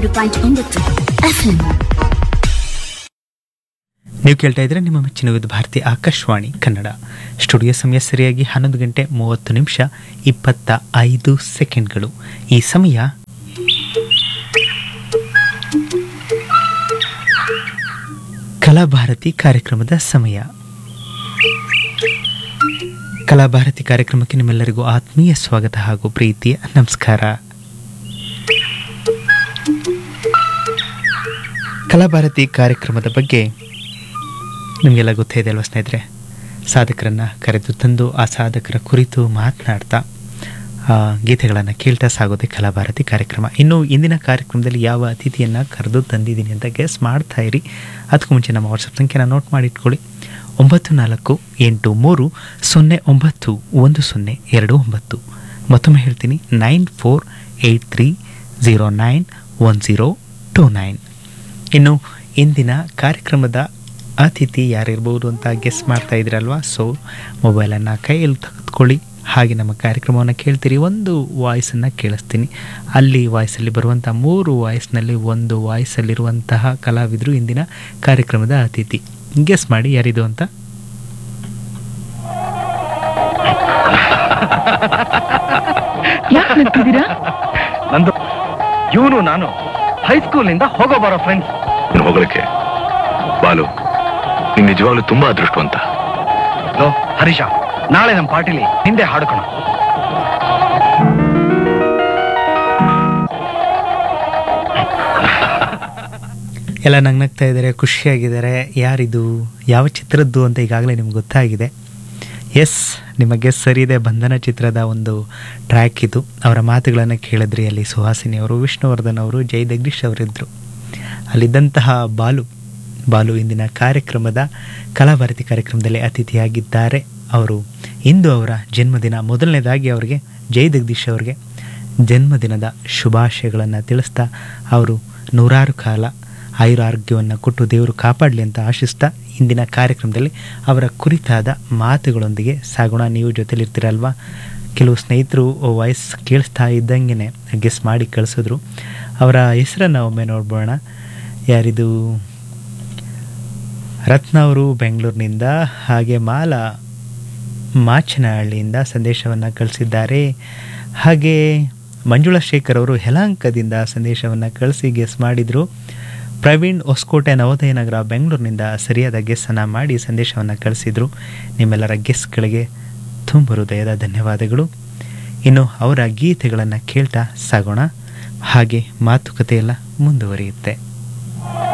point ಒಂಬತ್ತು FM ನೀವು ಕೇಳ್ತಾ ಇದ್ರೆ ನಿಮ್ಮ ಮೆಚ್ಚಿನ ವಿವಿಧ ಭಾರತಿ ಆಕಾಶವಾಣಿ ಕನ್ನಡ ಸ್ಟುಡಿಯೋ ಸಮಯ ಸರಿಯಾಗಿ ಹನ್ನೊಂದು ಗಂಟೆ ಮೂವತ್ತು ನಿಮಿಷ ಇಪ್ಪತ್ತ ಐದು ಸೆಕೆಂಡ್ಗಳು ಈ ಸಮಯ ಕಲಾಭಾರತಿ ಕಾರ್ಯಕ್ರಮದ ಸಮಯ ಕಲಾಭಾರತಿ ಕಾರ್ಯಕ್ರಮಕ್ಕೆ ನಿಮ್ಮೆಲ್ಲರಿಗೂ ಆತ್ಮೀಯ ಸ್ವಾಗತ ಹಾಗೂ ಪ್ರೀತಿಯ ನಮಸ್ಕಾರ ಕಲಾಭಾರತಿ ಕಾರ್ಯಕ್ರಮದ ಬಗ್ಗೆ ನಿಮಗೆಲ್ಲ ಗೊತ್ತೇ ಇದೆ ಅಲ್ವಾ ಸ್ನೇಹಿತರೆ ಸಾಧಕರನ್ನು ಕರೆದು ತಂದು ಆ ಸಾಧಕರ ಕುರಿತು ಮಾತನಾಡ್ತಾ ಗೀತೆಗಳನ್ನು ಕೇಳ್ತಾ ಸಾಗೋದೆ ಕಲಾಭಾರತಿ ಕಾರ್ಯಕ್ರಮ ಇನ್ನು ಇಂದಿನ ಕಾರ್ಯಕ್ರಮದಲ್ಲಿ ಯಾವ ಅತಿಥಿಯನ್ನು ಕರೆದು ತಂದಿದ್ದೀನಿ ಅಂತ ಗೆಸ್ ಮಾಡ್ತಾ ಇರಿ ಅದಕ್ಕೂ ಮುಂಚೆ ನಮ್ಮ ವಾಟ್ಸಪ್ ಸಂಖ್ಯೆನ ನೋಟ್ ಮಾಡಿ ಇಟ್ಕೊಳ್ಳಿ ಒಂಬತ್ತು ನಾಲ್ಕು ಎಂಟು ಮೂರು ಸೊನ್ನೆ ಒಂಬತ್ತು ಒಂದು ಸೊನ್ನೆ ಎರಡು ಒಂಬತ್ತು ಮತ್ತೊಮ್ಮೆ ಹೇಳ್ತೀನಿ nine four eight three zero nine one zero two nine ಇನ್ನು ಇಂದಿನ ಕಾರ್ಯಕ್ರಮದ ಅತಿಥಿ ಯಾರಿರ್ಬೋದು ಅಂತ ಗೆಸ್ ಮಾಡ್ತಾ ಇದ್ದೀರಲ್ವಾ ಸೊ ಮೊಬೈಲನ್ನು ಕೈಯಲ್ಲಿ ತೆಗೆದುಕೊಳ್ಳಿ ಹಾಗೆ ನಮ್ಮ ಕಾರ್ಯಕ್ರಮವನ್ನು ಕೇಳ್ತೀರಿ ಒಂದು ವಾಯ್ಸನ್ನು ಕೇಳಿಸ್ತೀನಿ ಅಲ್ಲಿ ವಾಯ್ಸಲ್ಲಿ ಬರುವಂಥ ಮೂರು ವಾಯ್ಸ್ನಲ್ಲಿ ಒಂದು ವಾಯ್ಸಲ್ಲಿರುವಂತಹ ಕಲಾವಿದರು ಇಂದಿನ ಕಾರ್ಯಕ್ರಮದ ಅತಿಥಿ ಗೆಸ್ ಮಾಡಿ ಯಾರಿದು ಅಂತ ಯಾಕೆ ನಗ್ತಿದ್ದೀರಾ ನಂದು ಇವನು ನಾನು ಹೈಸ್ಕೂಲಿಂದ ಹೋಗೋ ಬರೋ ಫ್ರೆಂಡ್ಸ್ ನೀನು ಹೋಗ್ಲಿಕ್ಕೆ ಬಾಲು ನೀನ್ ನಿಜವಾಗ್ಲೂ ತುಂಬಾ ಅದೃಷ್ಟವಂತ ಲೋ ಹರೀಶ ನಾಳೆ ನಮ್ಮ ಪಾರ್ಟಿಲಿ ಹಿಂದೆ ಹಾಡ್ಕೋಣ ಎಲ್ಲ ನಗ್ನಗ್ತಾ ಇದ್ದಾರೆ ಖುಷಿಯಾಗಿದ್ದಾರೆ ಯಾರಿದು ಯಾವ ಚಿತ್ರದ್ದು ಅಂತ ಈಗಾಗಲೇ ನಿಮ್ಗೆ ಗೊತ್ತಾಗಿದೆ ಎಸ್ ನಿಮ್ಮ ಗೆಸ್ ಸರಿ ಇದೆ ಬಂಧನ ಚಿತ್ರದ ಒಂದು ಟ್ರ್ಯಾಕ್ ಇದು ಅವರ ಮಾತುಗಳನ್ನು ಕೇಳಿದ್ರಿ ಅಲ್ಲಿ ಸುಹಾಸಿನಿ ಅವರು ವಿಷ್ಣುವರ್ಧನ್ ಅವರು ಜೈ ಜಗದೀಶ್ ಅವರಿದ್ದರು ಅಲ್ಲಿದ್ದಂತಹ ಬಾಲು ಬಾಲು ಇಂದಿನ ಕಾರ್ಯಕ್ರಮದ ಕಲಾಭಾರತಿ ಕಾರ್ಯಕ್ರಮದಲ್ಲಿ ಅತಿಥಿಯಾಗಿದ್ದಾರೆ ಅವರು ಇಂದು ಅವರ ಜನ್ಮದಿನ ಮೊದಲನೇದಾಗಿ ಅವರಿಗೆ ಜೈ ಜಗದೀಶ್ ಅವರಿಗೆ ಜನ್ಮದಿನದ ಶುಭಾಶಯಗಳನ್ನು ತಿಳಿಸ್ತಾ ಅವರು ನೂರಾರು ಕಾಲ ಆಯುರಾರೋಗ್ಯವನ್ನು ಕೊಟ್ಟು ದೇವರು ಕಾಪಾಡಲಿ ಅಂತ ಆಶಿಸ್ತಾ ಇಂದಿನ ಕಾರ್ಯಕ್ರಮದಲ್ಲಿ ಅವರ ಕುರಿತಾದ ಮಾತುಗಳೊಂದಿಗೆ ಸಾಗೋಣ ನೀವು ಜೊತೆಲಿರ್ತೀರಲ್ವಾ ಕೆಲವು ಸ್ನೇಹಿತರು ವಾಯ್ಸ್ ಕೇಳಿಸ್ತಾ ಇದ್ದಂಗೆ ಗೆಸ್ ಮಾಡಿ ಕಳಿಸಿದ್ರು ಅವರ ಹೆಸರನ್ನು ಒಮ್ಮೆ ನೋಡ್ಬೋಣ ಯಾರಿದು ರತ್ನ ಅವರು ಬೆಂಗಳೂರಿನಿಂದ ಹಾಗೆ ಮಾಲಾ ಮಾಚನಹಳ್ಳಿಯಿಂದ ಸಂದೇಶವನ್ನು ಕಳಿಸಿದ್ದಾರೆ ಹಾಗೆ ಮಂಜುಳಾ ಶೇಖರ್ ಅವರು ಯಲಹಂಕದಿಂದ ಸಂದೇಶವನ್ನು ಕಳಿಸಿ ಗೆಸ್ ಮಾಡಿದರು ಪ್ರವೀಣ್ ಹೊಸಕೋಟೆ ನವೋದಯ ನಗರ ಬೆಂಗಳೂರಿನಿಂದ ಸರಿಯಾದ ಗೆಸ್ಸನ್ನು ಮಾಡಿ ಸಂದೇಶವನ್ನು ಕಳಿಸಿದರು ನಿಮ್ಮೆಲ್ಲರ ಗೆಸ್ಗಳಿಗೆ ತುಂಬ ಹೃದಯದ ಧನ್ಯವಾದಗಳು ಇನ್ನು ಅವರ ಗೀತೆಗಳನ್ನು ಕೇಳ್ತಾ ಸಾಗೋಣ ಹಾಗೆ ಮಾತುಕತೆ ಎಲ್ಲ ಮುಂದುವರಿಯುತ್ತೆ